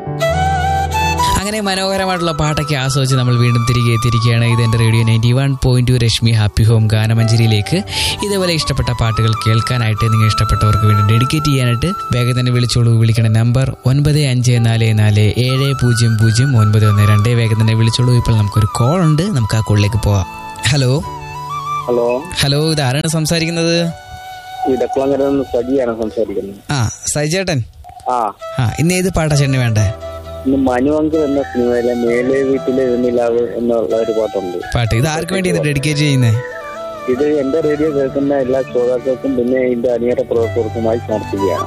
അങ്ങനെ മനോഹരമായിട്ടുള്ള പാട്ടൊക്കെ ആസ്വദിച്ച് നമ്മൾ വീണ്ടും തിരികെ എത്തിയിരിക്കുകയാണ് ഇത് എൻ്റെ radio ninety one point two Rashmi happy home ഗാനമഞ്ജരിയിലേക്ക് ഇതേപോലെ ഇഷ്ടപ്പെട്ട പാട്ടുകൾ കേൾക്കാനായിട്ട് നിങ്ങൾ ഇഷ്ടപ്പെട്ടവർക്ക് വേണ്ടി ഡെഡിക്കേറ്റ് ചെയ്യാനായിട്ട് വേഗം തന്നെ വിളിച്ചോളൂ വിളിക്കണ നമ്പർ ഒൻപത് അഞ്ച് നാല് നാല് ഏഴ് പൂജ്യം പൂജ്യം ഒൻപത് ഒന്ന് രണ്ട് വേഗം തന്നെ വിളിച്ചോളൂ ഇപ്പോൾ നമുക്കൊരു കോൾ ഉണ്ട് നമുക്ക് ആ കോളിലേക്ക് പോവാം ഹലോ ഹലോ ഹലോ ഇത് ആരാണ് സംസാരിക്കുന്നത് ഇടക്കുളങ്ങര നിന്ന് സജിയാണ് സംസാരിക്കുന്നത് ആ സൈജേട്ടൻ ആ ആ ഇന്ന് ഏത് പാട്ടാ ചേട്ടന് വേണ്ടേ ഇന്ന് മനുവങ്കർ എന്ന സിനിമയിലെ മേലെ വീട്ടിലെ വെണ്ണിലാവ് എന്നുള്ള ഒരു പാട്ടുണ്ട് പാട്ട് ഇത് ആർക്ക് വേണ്ടി ഡെഡിക്കേറ്റ് ചെയ്യുന്നത് ഇത് എന്റെ റേഡിയോ കേൾക്കുന്ന എല്ലാ ശ്രോതാക്കൾക്കും പിന്നെ എന്റെ അണിയറ പ്രവർത്തകർക്കുമായി സമർപ്പിക്കുകയാണ്